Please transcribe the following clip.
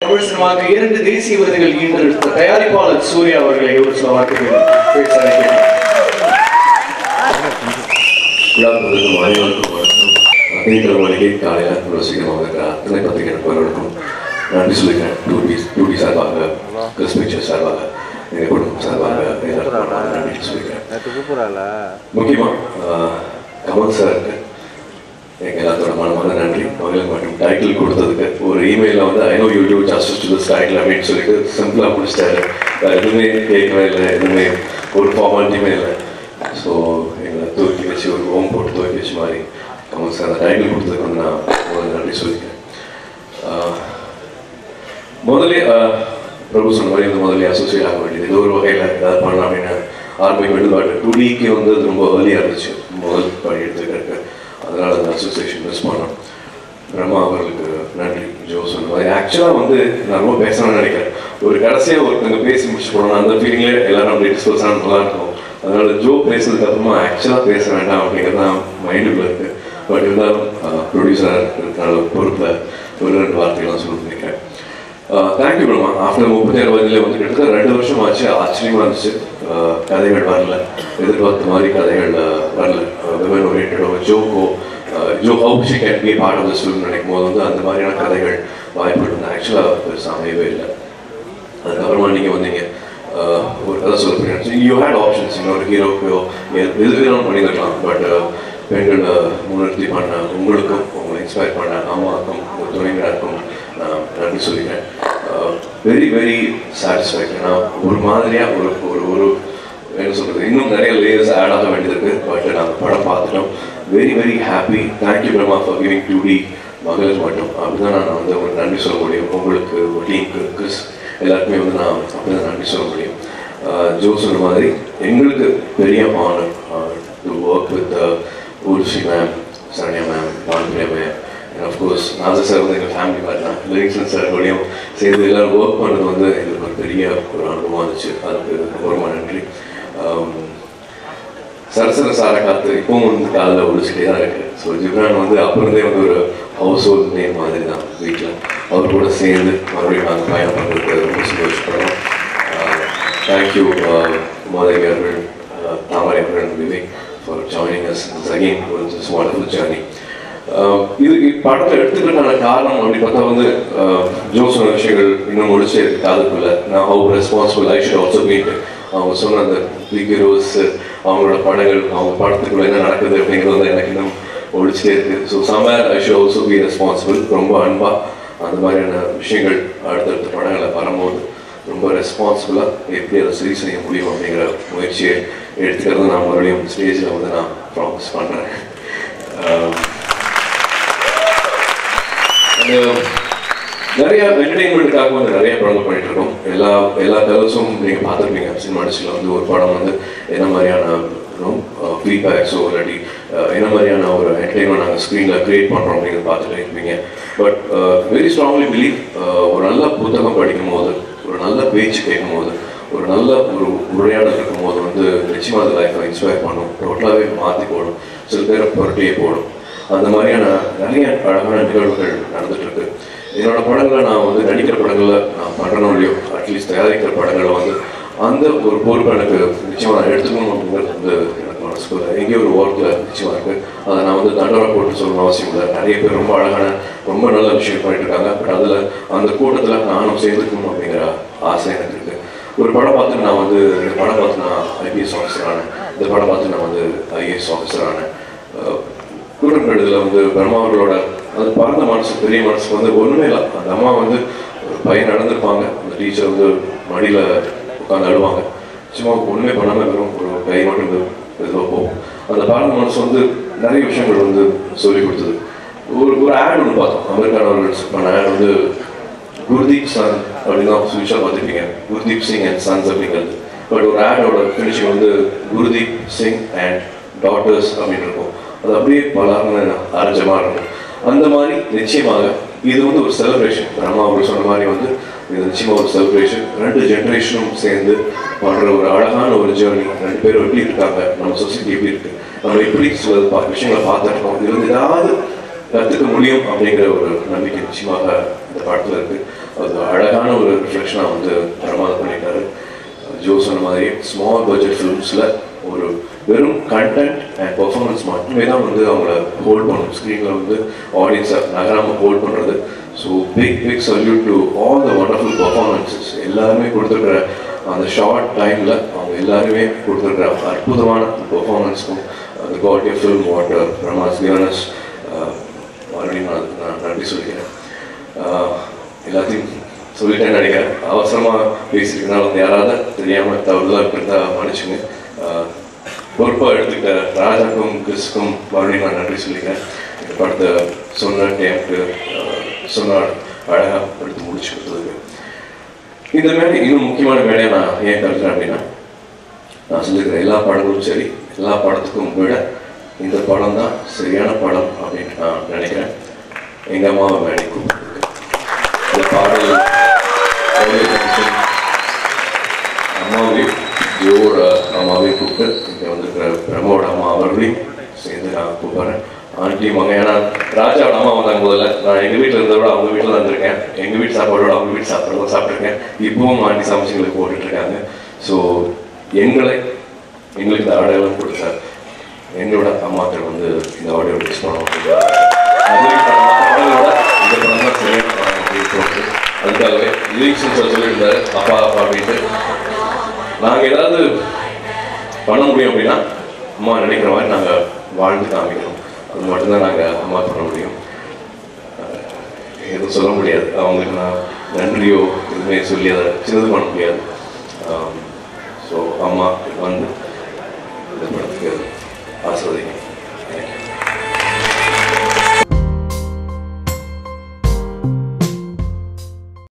தமிழ் சினிமாவுக்கு இரண்டு தேசிய விருதுகள் ஈன்றெடுத்த தயாரிப்பாளர் சூர்யா அவர்களை ஒரு சில வார்த்தைகள் பேச அழைக்கிறேன் விழாக்களுக்கும் அனைவருக்கும் வணக்கம் அக்னிக்கிழமை மணிக்கு காலையில் இவ்வளோ சீக்கிரமாக இருக்கிற அத்தனை பத்திரிகை நண்பர்களுக்கும் நன்றி சொல்லிக்கிறேன் டூ டி டூ டி சார்பாக கிறிஸ் பிக்சர் சார்பாக எங்கள் குடும்பம் சார்பாக எல்லாருக்கும் நன்றி சொல்லிக்கிறேன் நேற்று கூப்பிட்றால முக்கியமாக கமல் சாருக்கு எங்கள் எல்லாத்தோட மனமான நன்றி மகளிர் மற்றும் டைட்டில் கொடுத்ததுக்கு ஒரு இமெயிலில் வந்து I know you do justice to this title அப்படின்னு சொல்லிட்டு சிம்பிளாக முடிச்சிட்டாரு வேறு எதுவுமே கேட்கவே இல்லை எதுவுமே ஒரு ஃபார்மாலிட்டியுமே இல்லை ஸோ எங்களை தூக்கி வச்சு ஒரு ஹோம் போட்டு தூக்கி வச்ச மாதிரி கமல் சார் அந்த டைட்டில் கொடுத்ததுக்கு வந்து நான் முதல்ல நன்றி சொல்லிக்கிறேன் ஆஹ், முதல்ல ஆஹ், பிரபு சொன்ன மாதிரி வந்து முதல்ல அசோசியேட் ஆக வேண்டியது ஏதோ ஒரு வகையில் ஏதாவது பண்ணலாம் அப்படின்னு ஆரம்பிக்க வேண்டியது பட் டூ டிக்கு வந்து அது ரொம்ப ஏர்லியாக இருந்துச்சு முதல் படி எடுத்துக்கிறதுக்கு அதனால அந்த அசோசியேஷன் மிஸ் பண்ணோம் பிரம்மா அவர்களுக்கு நன்றி ஜோ சொன்ன மாதிரி ஆக்சுவலாக வந்து நான் ரொம்ப பேசணும்னு நினைக்கிறேன் ஒரு கடைசியாக ஒருத்தங்க பேசி முடிச்சு போனோம் அந்த ஃபீலிங்லேயே எல்லாரும் அப்படி டிஸ்கஸ் ஆனால் நல்லா இருக்கும் அதனால ஜோ பேசுனதுக்கு அப்புறமா ஆக்சுவலாக பேச வேண்டாம் அப்படிங்கிறது தான் மைண்டுக்குள்ள இருக்கு பட் இருந்தாலும் ப்ரொடியூசர் இருக்கிற பொறுப்பில் ஒரு ரெண்டு வார்த்தைகள்லாம் சொல்லி நினைக்கிறேன் தேங்க்யூ பிரம்மா ஆஃப்டர் முப்பத்தி ஆறு வயதுல வந்து கிட்டத்தட்ட ரெண்டு வருஷம் ஆச்சு ஆச்சரியமா இருந்துச்சு ஆஹ் கதைகள் வரல எதிர்பார்த்த மாதிரி கதைகள் ஆஹ் வரல விமன் ஓரியன்டோ ஜோக்கோ ஜோ how she can be part of the film நினைக்கும் போது வந்து அந்த மாதிரியான கதைகள் வாய்ப்புகள் வந்து ஆக்சுவலாக பெருசாக அமையவே இல்லை அதுக்கப்புறமா நீங்கள் வந்தீங்க ஆஹ் ஒரு கதை சொல்ல போறீங்க யூ ஹேட் ஆப்ஷன்ஸ் இன்னொரு ஹீரோக்கோ எது வேணாலும் பண்ணியிருக்கலாம் பட் பெண்களை முன்னிறுத்தி பண்ண உங்களுக்கும் உங்களை இன்ஸ்பயர் பண்ண அம்மாவுக்கும் உங்கள் துணைவினருக்கும் நான் நன்றி சொல்லிக்கிறேன் வெரி வெரி சாட்டிஸ்ஃபைட் ஏன்னா ஒரு மாதிரியாக ஒரு ஒரு ஒரு என்ன சொல்கிறது இன்னும் நிறைய லேயர்ஸ் ஆட் ஆக வேண்டியது இருக்கு பட் நாங்கள் படம் பார்த்துட்டோம் very very happy thank you Brahma for giving two D Magalir Mattum அப்படிதான் நான் வந்து உங்களுக்கு நன்றி சொல்ல முடியும் உங்களுக்கு உங்கள் டீமுக்கு கிறிஸ் எல்லாருக்குமே வந்து நான் அப்படிதான் நன்றி சொல்ல முடியும் ஆஹ் ஜோ சொன்ன மாதிரி எங்களுக்கு பெரிய honour to work with Urvashi ma'am Saranya ma'am Bhanupriya ma'am and of course Nassar sir வந்து எங்கள் ஃபேமிலி மாதிரி தான் லிரிக்ஸன் சார் கூடயும் சேர்ந்து எல்லாரும் ஒர்க் பண்ணுறது வந்து எங்களுக்கு ஒரு பெரிய ஒரு அனுபவம் இருந்துச்சு அதுக்கு ரொம்ப ரொம்ப நன்றி ஆம், சரசர சார காத்து இப்பவும் வந்து காலில் ஒழிச்சிட்டே தான் இருக்கு ஸோ ஜிப்ரான் வந்து அப்புறந்தே வந்து ஒரு ஹவுஸ் ஹோல்ட் நேம் மாதிரி தான் வீட்டில் அவர் கூட சேர்ந்து மறுபடியும் நாங்கள் பயணம் பண்ணுறதுக்கு ரொம்ப சந்தோஷப்படுறோம் தேங்க்யூ மோதவி அவர்கள் uh, தாமரை அவர்கள் Vivek for joining us again ஒரு ஜஸ்ட் வண்டர்ஃபுல் ஜேர்னி இது படத்தை எடுத்துக்கிறதுக்கான காரணம் அப்படி பார்த்தா வந்து uh, ஜோ சொன்ன விஷயங்கள் இன்னும் முடிச்சு காதுக்குள்ள நான் how responsible I should also meet அவங்க சொன்ன அந்த பிக் ஹீரோஸ் அவங்களோட படங்கள் அவங்க படத்துக்குள்ள என்ன நடக்குது அப்படிங்கிறது வந்து எனக்கு இன்னும் ஒழிச்சிட்டே இருக்கு so somewhere I should also be responsible ரொம்ப அன்பா அந்த மாதிரியான விஷயங்கள் அடுத்தடுத்த படங்களை வரும்போது ரொம்ப ரெஸ்பான்சிபிளாக எப்படி அதை சரி செய்ய முடியும் அப்படிங்கிற முயற்சியை எடுத்துக்கிறது நான் மறுபடியும் ஸ்டேஜில் வந்து நான் ப்ராமிஸ் பண்ணுறேன் நிறைய என்டர்டைன்மெண்ட்டுக்காக வந்து நிறைய படங்கள் பண்ணிட்டு இருக்கோம் எல்லா எல்லா கலர்ஸும் நீங்கள் பார்த்துருப்பீங்க சினிமா இண்டஸ்ட்ரியில் வந்து ஒரு படம் வந்து என்ன மாதிரியான ஃபீட்பேக்ஸோ இல்லாட்டி அஹ், என்ன மாதிரியான ஒரு என்டர்டைன்மெண்ட் நாங்கள் ஸ்க்ரீனில் க்ரியேட் பண்ணுறோம் அப்படிங்கிறத பார்த்துட்டு இருப்பீங்க பட் வெரி ஸ்ட்ராங்லி பிலீவ் ஒரு நல்ல புத்தகம் படிக்கும் போது ஒரு நல்ல பேச்சு கேட்கும் போது ஒரு நல்ல ஒரு உரையாடல் இருக்கும் போது வந்து நிச்சயமாக அது லைஃப்பை இன்ஸ்பயர் பண்ணும் டோட்டலாகவே மாற்றி போடும் சில பேரை புரட்டியே போடும் அந்த மாதிரியான நிறைய அழகான நிகழ்வுகள் நடந்துட்டு இருக்கு என்னோட படங்களை நான் வந்து நடிக்கிற படங்களை நான் பண்ணுறனோ இல்லையோ அட்லீஸ்ட் தயாரிக்கிற படங்களை வந்து அந்த ஒரு பொறுப்பை எனக்கு நிச்சயமாக நான் எடுத்துக்கணும் அப்படிங்கிறது வந்து எனக்கு மனசுக்குள்ள எங்கேயோ ஒரு ஓரத்தில் நிச்சயமாக இருக்கு அதை நான் வந்து தண்டனை போட்டு சொல்லணும் அவசியம் இல்லை நிறைய பேர் ரொம்ப அழகான ரொம்ப நல்ல விஷயம் பண்ணிட்டு இருக்காங்க பட் அதில் அந்த கூட்டத்தில் நானும் சேர்ந்துக்கணும் அப்படிங்கிற ஆசை எனக்கு இருக்கு ஒரு படம் பார்த்து நான் வந்து இந்த படம் பார்த்து நான் ஐபிஎஸ் ஆஃபீஸர் ஆனேன் இந்த படம் பார்த்து நான் வந்து ஐஏஎஸ் ஆஃபீஸர் ஆனேன் அஹ் கூட்டப்படுதல வந்து பிரம்மா அவர்களோட அது பறந்த மனசு பெரிய மனசுக்கு வந்து ஒண்ணுமே இல்லை அந்த அம்மா வந்து ஒரு பையன் நடந்திருப்பாங்க அந்த டீச்சர் வந்து மடியில உட்காந்து அழுவாங்க சும்மா ஒண்ணுமே பண்ணாம வெறும் ஒரு கை மட்டும் இது இதுவா போகும் அந்த பறந்த மனசு வந்து நிறைய விஷயங்கள் வந்து சொல்லி கொடுத்தது ஒரு ஒரு ஆட் ஒன்று பார்த்தோம் அமெரிக்கான அவர்கள் பண்ண ஆட் வந்து குர்தீப் சன் அப்படின்னு தான் சுவிஷா பார்த்துருப்பீங்க குர்தீப் சிங் அண்ட் சன்ஸ் அப்படிங்கிறது பட் ஒரு ஆடோட ஃபினிஷிங் வந்து குர்தீப் சிங் அண்ட் டாட்டர்ஸ் அப்படின்னு இருக்கும் அது அப்படியே பலர்னு அரஞ்சமா இருக்கும் அந்த மாதிரி நிச்சயமாக இது வந்து ஒரு செலிப்ரேஷன் பிரம்மா அவர் சொன்ன மாதிரி வந்து இது நிச்சயமா ஒரு செலிப்ரேஷன் ரெண்டு ஜென்ரேஷனும் சேர்ந்து பண்ற ஒரு அழகான ஒரு ஜேர்னி ரெண்டு பேரும் எப்படி இருக்காங்க நம்ம சொசைட்டி எப்படி இருக்கு நம்ம எப்படி சில பா- விஷயங்களை பார்த்துருக்கோம் இது வந்து ஏதாவது கற்றுக்க முடியும் அப்படிங்கிற ஒரு நம்பிக்கை நிச்சயமாக இந்த படத்தில் இருக்கு அது அழகான ஒரு ரிஃப்ளெக்ஷனாக வந்து பிரமாதம் பண்ணிட்டாரு ஜோ சொன்ன மாதிரி ஸ்மால் பட்ஜெட் ஃபிலிம்ஸில் ஒரு வெறும் கண்டென்ட் அண்ட் பெர்ஃபார்மன்ஸ் மட்டுமே தான் வந்து அவங்கள ஹோல்ட் பண்ணணும் ஸ்க்ரீனில் வந்து ஆடியன்ஸை நகராமல் ஹோல்ட் பண்ணுறது so big big salute to all the wonderful performances எல்லாருமே கொடுத்துருக்குற அந்த ஷார்ட் டைமில் அவங்க எல்லாருமே கொடுத்துருக்குற அற்புதமான பெர்ஃபார்மன்ஸ்க்கும் அந்த quality of film what Brahma's given us மறுபடியும் நான் நான் நன்றி சொல்லிக்கிறேன் ஆஹ் எல்லாத்தையும் சொல்லிட்டேன் நினைக்கிறேன் அவசரமாக பேசியிருக்கனால வந்து யாராவது தெரியாமல் தவறுதலாக இருக்கிறதா மன்னிச்சுங்க ஆஹ் பொறுப்பாக எடுத்துக்கிட்ட ராஜாக்கும் கிறிஸ்க்கும் மறுபடியும் நான் நன்றி சொல்லிக்கிறேன் இந்த படத்தை சொன்ன டைமுக்கு சொன்ன அழகாக எடுத்து முடிச்சு கொடுத்ததுக்கு இந்த மேடை இன்னும் முக்கியமான மேடையை நான் ஏன் கருதுறேன் அப்படின்னா நான் சொல்லியிருக்கிற எல்லா படங்களும் சரி எல்லா படத்துக்கும் விட இந்த படம் தான் சரியான படம் அப்படின்னு நான் நினைக்கிறேன் எங்கள் அம்மாவை மேடை கூப்பிட்டு இந்த பாடல் audio function அம்மாவையும் ஜோட அம்மாவையும் கூப்பிட்டு இங்கே வந்திருக்கிற பிரம்மோட அம்மா அவர்களையும் சேர்ந்து நான் கூப்பிட்றேன் ஆண்டி மங்க ஏன்னா ராஜாவோட அம்மா வந்தாங்க முதல்ல நான் எங்கள் வீட்டில் இருந்ததை விட அவங்க வீட்டில் இருந்திருக்கேன் எங்கள் வீட்டு சாப்பாடோட அவங்க வீட்டு சாப்பாடு சாப்பிட்ருக்கேன் இப்பவும் ஆண்டி சமைச்சு எங்களுக்கு போட்டுட்டு இருக்காங்க ஸோ எங்களை எங்களுக்கு இந்த அடையாளம் கொடுத்த எங்களோட அம்மாக்கள் வந்து இந்த ஆடியோ மிஸ் பண்ணுவாங்க இந்த படம் தான் சரியான படம் அப்படின்னு தோணுது அதுக்காகவே லிரிக்ஸ் சொல்ல சொல்லியிருந்தாரு அப்பா அப்பா அப்படின்ட்டு நாங்கள் ஏதாவது பண்ண முடியும் அப்படின்னா அம்மா நினைக்கிற மாதிரி நாங்கள் வாழ்ந்து காமிக்கணும் அது மட்டும்தான் நாங்கள் அம்மா பண்ண முடியும் அஹ் எதுவும் சொல்ல முடியாது அவங்களுக்கு நான் நன்றியோ எதுவுமே சொல்லி அதை சின்னது பண்ண முடியாது ஸோ அம்மா வந்து இந்த படத்துக்கு ஆசிர்வதிங்க